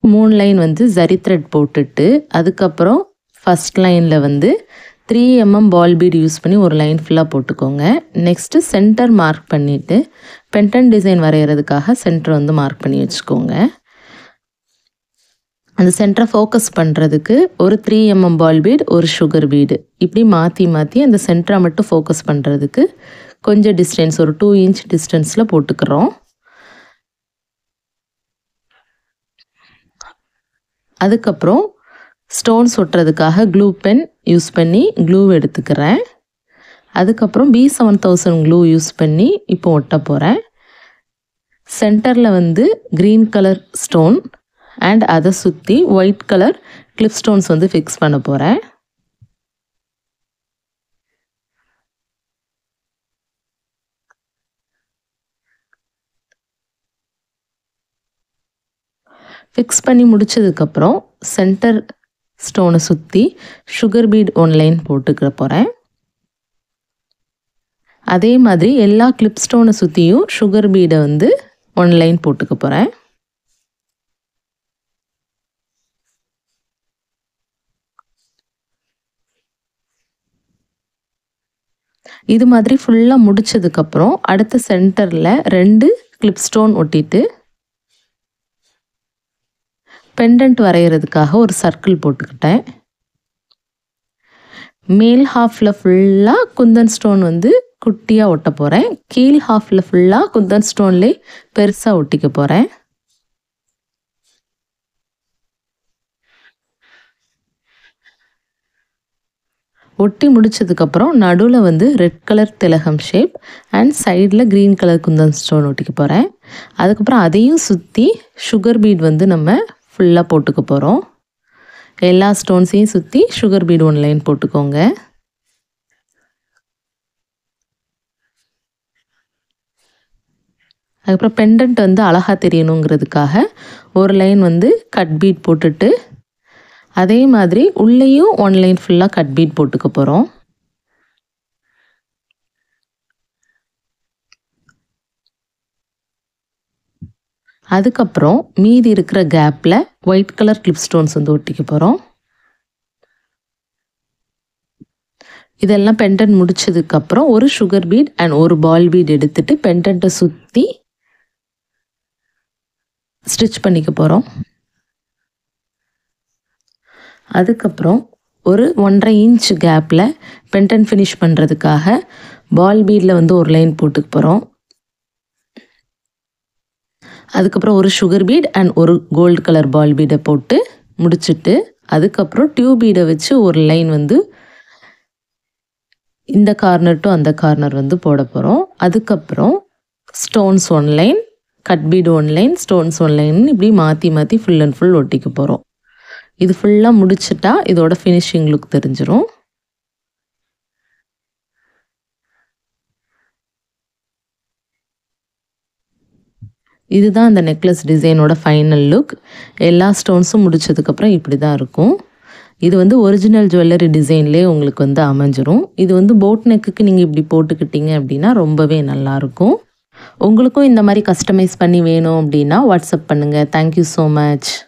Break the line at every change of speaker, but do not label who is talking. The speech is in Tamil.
மூணு லைன் வந்து ஜரி த்ரெட் போட்டுட்டு அதுக்கப்புறம் ஃபஸ்ட் லைனில் வந்து three mm ball bead use பண்ணி ஒரு லைன் ஃபுல்லாக போட்டுக்கோங்க நெக்ஸ்ட்டு சென்டர் மார்க் பண்ணிவிட்டு பென்டன் டிசைன் வரைகிறதுக்காக சென்டர் வந்து மார்க் பண்ணி வச்சுக்கோங்க அந்த சென்டரை ஃபோக்கஸ் பண்ணுறதுக்கு ஒரு த்ரீ எம்எம் பால் பீட் ஒரு சுகர் பீடு இப்படி மாற்றி மாற்றி அந்த சென்டரை மட்டும் ஃபோக்கஸ் பண்ணுறதுக்கு கொஞ்சம் டிஸ்டன்ஸ் ஒரு டூ இன்ச் டிஸ்டன்ஸில் போட்டுக்கிறோம் அதுக்கப்புறம் ஸ்டோன்ஸ் ஒட்டுறதுக்காக க்ளூ பென் யூஸ் பண்ணி க்ளூ எடுத்துக்கிறேன் அதுக்கப்புறம் B seven thousand glue use பண்ணி இப்போ ஒட்ட போகிறேன் சென்டரில் வந்து க்ரீன் கலர் ஸ்டோன் அண்ட் அதை சுற்றி ஒயிட் கலர் கிளிப் ஸ்டோன்ஸ் வந்து ஃபிக்ஸ் பண்ண போகிறேன் ஃபிக்ஸ் பண்ணி முடிச்சதுக்கப்புறம் சென்டர் ஸ்டோனை சுற்றி சுகர் பீட் ஒன் லைன் போட்டுக்க போகிறேன் அதே மாதிரி எல்லா கிளிப் ஸ்டோனை சுற்றியும் சுகர் பீடை வந்து ஒன் லைன் போட்டுக்க போகிறேன் இது மாதிரி ஃபுல்லாக முடிச்சதுக்கப்புறம் அடுத்த சென்டரில் ரெண்டு கிளிப் ஸ்டோன் ஒட்டிட்டு பெண்டன்ட் வரைகிறதுக்காக ஒரு சர்க்கிள் போட்டுக்கிட்டேன் மேல் ஹாஃபில் ஃபுல்லாக குந்தன் ஸ்டோன் வந்து குட்டியாக ஒட்ட போகிறேன் கீழ் ஹாஃபில் ஃபுல்லாக குந்தன் ஸ்டோன்லே பெருசாக ஒட்டிக்க போகிறேன் ஒட்டி முடிச்சதுக்கப்புறம் நடுவில் வந்து ரெட் கலர் திலகம் ஷேப் அண்ட் சைடில் க்ரீன் கலர் குந்தன் ஸ்டோன் ஒட்டிக்க போகிறேன் அதுக்கப்புறம் அதையும் சுற்றி சுகர் பீட் வந்து நம்ம ஃபுல்லாக போட்டுக்க போகிறோம் எல்லா ஸ்டோன்ஸையும் சுற்றி சுகர் பீட் ஒன் லைன் போட்டுக்கோங்க அதுக்கப்புறம் பெண்டன்ட் வந்து அழகாக தெரியணுங்கிறதுக்காக ஒரு லைன் வந்து கட் பீட் போட்டுட்டு அதே மாதிரி உள்ளேயும் ஒன் லைன் ஃபுல்லாக கட் பீட் போட்டுக்க போகிறோம் அதுக்கப்புறம் மீதி இருக்கிற கேப்பில் ஒயிட் கலர் கிளிப் ஸ்டோன்ஸ் வந்து ஒட்டிக்க போகிறோம் இதெல்லாம் பெண்டன் முடிச்சதுக்கப்புறம் ஒரு சுகர் பீட் அண்ட் ஒரு பால் பீட் எடுத்துட்டு பெண்டன்ட்டை சுற்றி ஸ்டிச் பண்ணிக்க போகிறோம் அதுக்கப்புறம் ஒரு ஒன்றரை இன்ச் கேப்பில் பென்டன் ஃபினிஷ் பண்ணுறதுக்காக பால் பீடில் வந்து ஒரு லைன் போட்டுக்க போகிறோம் அதுக்கப்புறம் ஒரு சுகர் பீட் அண்ட் ஒரு கோல்டு கலர் பால் பீடை போட்டு முடிச்சுட்டு அதுக்கப்புறம் டியூப் பீடை வச்சு ஒரு லைன் வந்து இந்த கார்னர் டு அந்த கார்னர் வந்து போட போகிறோம் அதுக்கப்புறம் stones one line cut bead one line stones one line இப்படி மாற்றி மாற்றி ஃபுல் அண்ட் ஃபுல் ஒட்டிக்க போகிறோம் இது ஃபுல்லாக முடிச்சிட்டா இதோட ஃபினிஷிங் லுக் தெரிஞ்சிரும் இதுதான் அந்த நெக்லஸ் டிசைனோட ஃபைனல் லுக் எல்லா ஸ்டோன்ஸும் முடிச்சதுக்கப்புறம் இப்படி தான் இருக்கும் இது வந்து ஒரிஜினல் ஜுவல்லரி டிசைன்லேயே உங்களுக்கு வந்து அமைஞ்சிரும் இது வந்து போட் நெக்குக்கு நீங்கள் இப்படி போட்டுக்கிட்டீங்க அப்படின்னா ரொம்பவே நல்லாயிருக்கும் உங்களுக்கும் இந்த மாதிரி கஸ்டமைஸ் பண்ணி வேணும் அப்படின்னா வாட்ஸ்அப் பண்ணுங்கள் தேங்க்யூ ஸோ மச்